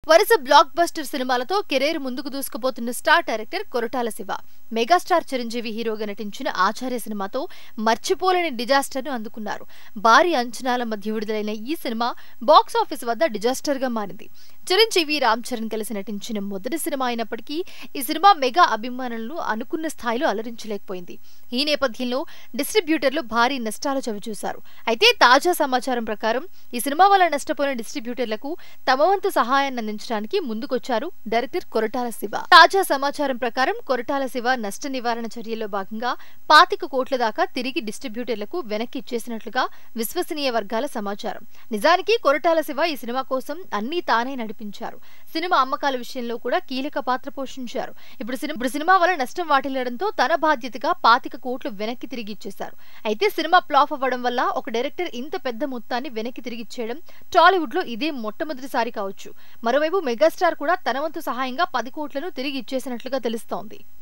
వరుస block buster సినిమాలతో career ముందుకు దూసుకుపోతున్న star director Koratala Siva megastar Chiranjeevi హీరోగా నటించిన ఆచార్య సినిమాతో మర్చిపోలేని డిజాస్టర్ ను అందుకున్నారు భారీ అంచనాల మధ్య విడుదలైన ఈ సినిమా బాక్స్ ఆఫీస్ వద్ద డిజాస్టర్ గా మారింది చిరంజీవి రామ్ చరణ్ కలిసి నటించిన మొదటి సినిమా అయినప్పటికీ ఈ సినిమా మెగా అభిమానులను అనుకున్న స్థాయిలో అలరించలేకపోయింది ఈ నేపథ్యంలో డిస్ట్రిబ్యూటర్లు భారీ నష్టాలు చవిచూశారు అయితే తాజా సమాచారం ప్రకారం ఈ సినిమా వల్ల నష్టపోయిన డిస్ట్రిబ్యూటర్లకు తమ వంతు సహాయాన్ని అందించడానికి ముందుకొచ్చారు డైరెక్టర్ కొరటాల శివ తాజా సమాచారం ప్రకారం కొరటాల శివ నష్ట నివారణ చర్యల్లో భాగంగా పాతిక కోట్ల దాకా తిరిగి డిస్ట్రిబ్యూటర్లకు వెనక్కి ఇచ్చేసినట్లుగా విశ్వసనీయ వర్గాల సమాచారం నిజానికి కొరటాల శివ ఈ సినిమా కోసం అన్ని తానే నడిపించారు సినిమా అమ్మకాల విషయంలో కూడా కీలక పాత్ర పోషించారు ఇప్పుడు సినిమా ఇప్పుడు సినిమా వల్ల నష్టం వాటిల్లడంతో తన బాధ్యతగా పాతిక కోట్లు వెనక్కి తిరిగి ఇచ్చేశారు అయితే సినిమా ఫ్లాప్ అవ్వడం వల్ల ఒక డైరెక్టర్ ఇంత పెద్ద మొత్తాన్ని వెనక్కి తిరిగి ఇచ్చేయడం టాలీవుడ్ లో ఇదే మొట్టమొదటిసారి కావచ్చు మరోవైపు మెగాస్టార్ కూడా తన వంతు సహాయంగా పది కోట్లను తిరిగి ఇచ్చేసినట్లుగా తెలుస్తోంది